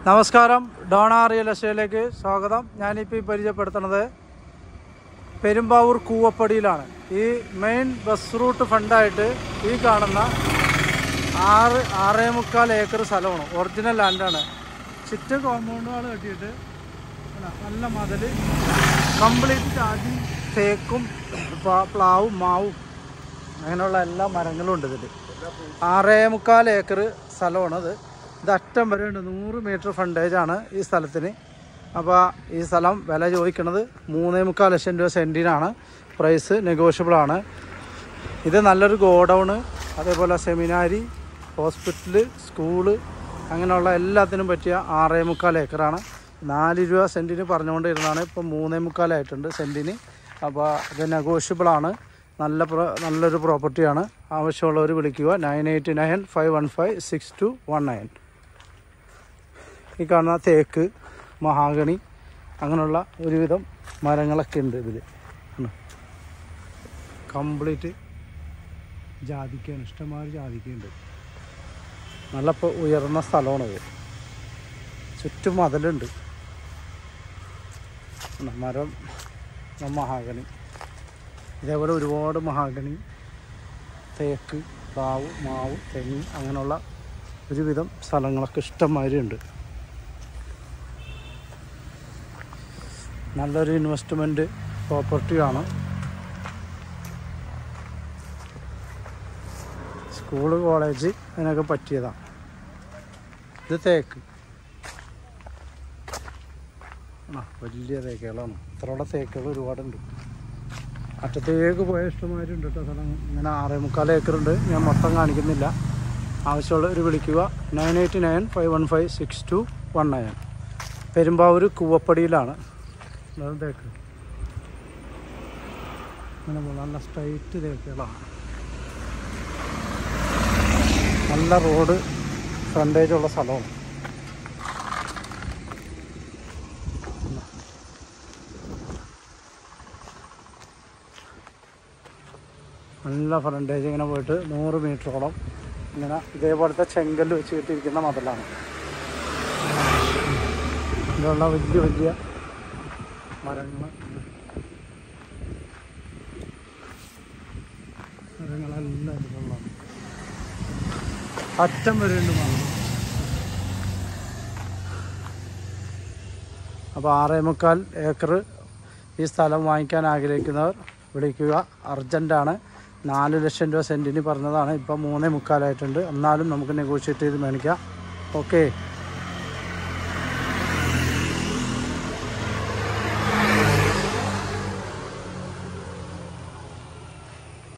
നമസ്കാരം Donna real എസ്റ്റേറ്റിലേക്ക് സ്വാഗതം ഞാനിപ്പോൾ ഈ പരിചയപ്പെടുത്തുന്നത് പെരുമ്പാവൂർ കൂവപ്പടിയിലാണ് ഈ മെയിൻ ബസ് റൂട്ട് ഫണ്ടായിട്ട് ഈ കാണുന്ന ആറ് ആറേ മുക്കാൽ ഏക്കർ സ്ഥലമാണ് ഒറിജിനൽ ലാൻഡാണ് ചുറ്റും കോമ്പൗണ്ടുകൾ കെട്ടിയിട്ട് ഇതാ, നല്ല മതിൽ കംപ്ലീറ്റ് ജാതി തേക്കും പ്ലാ- പ്ലാവും മാവും അങ്ങനെയുള്ള എല്ലാ മരങ്ങളും ഉണ്ട് ഇതിൽ ആറേ മുക്കാൽ ഏക്കർ സ്ഥലമാണത് ഇത് അറ്റം വരെ ഉണ്ട് നൂറ് മീറ്റർ ഫ്രണ്ടേജ് ആണ് ഈ സ്ഥലത്തിന് അപ്പോൾ ഈ സ്ഥലം വില ചോദിക്കുന്നത് മൂന്നേ മുക്കാൽ ലക്ഷം രൂപ സെൻറ്റിനാണ് പ്രൈസ് നെഗോഷ്യബിൾ ആണ് ഇത് നല്ലൊരു ഗോഡൗണ് അതേപോലെ സെമിനാരി ഹോസ്പിറ്റല് സ്കൂള് അങ്ങനെയുള്ള എല്ലാത്തിനും പറ്റിയ ആറേ മുക്കാൽ ഏക്കറാണ് നാല് രൂപ സെൻറ്റിന് പറഞ്ഞുകൊണ്ടിരുന്നതാണ് ഇപ്പം മൂന്നേ മുക്കാലായിട്ടുണ്ട് സെൻറ്റിന് അപ്പോൾ ഇത് നെഗോഷ്യബിളാണ് നല്ല പ്രോ നല്ലൊരു പ്രോപ്പർട്ടിയാണ് ആവശ്യമുള്ളവർ വിളിക്കുക nine eight nine five one five six two one nine ഈ കാണുന്ന തേക്ക് മഹാഗണി അങ്ങനെയുള്ള ഒരുവിധം മരങ്ങളൊക്കെ ഉണ്ട് ഇതിൽ കംപ്ലീറ്റ് ജാതിക്കാണ് ഇഷ്ടംമാതിരി ജാതിക്കുണ്ട് നല്ല ഇപ്പോൾ ഉയർന്ന സ്ഥലമാണത് ചുറ്റും മതിലുണ്ട് ഉണ്ടോ? മരം മഹാഗണി ഇതേപോലെ ഒരുപാട് മഹാഗണി തേക്ക് പ്ലാവ് മാവ് തെങ്ങ് അങ്ങനെയുള്ള ഒരുവിധം സ്ഥലങ്ങളൊക്കെ ഇഷ്ടംമാതിരി ഉണ്ട് നല്ലൊരു ഇൻവെസ്റ്റ്മെൻറ്റ് പ്രോപ്പർട്ടിയാണ് സ്കൂള് കോളേജ് അതിനൊക്കെ പറ്റിയതാണ് ഇത് തേക്ക് ആ വലിയ തേക്കുകളാണ് ഇത്രയുള്ള തേക്കുകൾ ഒരുപാടുണ്ട് അറ്റത്തേക്ക് പോയ ഇഷ്ടമാതിരി ഉണ്ട് കേട്ടോ സ്ഥലം ഇങ്ങനെ ആറേ മുക്കാൽ ഏക്കറുണ്ട് ഞാൻ മൊത്തം കാണിക്കുന്നില്ല ആവശ്യമുള്ളവർ വിളിക്കുക nine eight nine five one five six two one nine Perumbavoor കൂവപ്പടിയിലാണ് അതാണ് തേക്ക് ഇങ്ങനെ പോ- നല്ല സ്ട്രൈറ്റ് തേക്കുകളാണ് നല്ല റോഡ് ഫ്രണ്ടേജ് ഉള്ള സ്ഥലമാണ് നല്ല ഫ്രണ്ടേജ് ഇങ്ങനെ പോയിട്ട് നൂറ് മീറ്ററോളം ഇങ്ങനെ ഇതേപോലത്തെ ചെങ്കല്ല് വെച്ച് കെട്ടിയിരിക്കുന്ന മതിലാണ് ഇതിലുള്ള വലിയ വലിയ മരങ്ങൾ മരങ്ങളെല്ലാം ഇതിലുള്ള അറ്റം വരെ ഉണ്ട് മരം അപ്പോൾ ആറേ മുക്കാൽ ഏക്കർ ഈ സ്ഥലം വാങ്ങിക്കാൻ ആഗ്രഹിക്കുന്നവർ വിളിക്കുക അർജൻറ്റാണ് നാല് ലക്ഷം രൂപ സെൻറ്റിന് പറഞ്ഞതാണ് ഇപ്പം മൂന്നേ മുക്കാലായിട്ടുണ്ട് എന്നാലും നമുക്ക് നെഗോഷിയേറ്റ് ചെയ്ത് മേടിക്കാം ഓക്കെ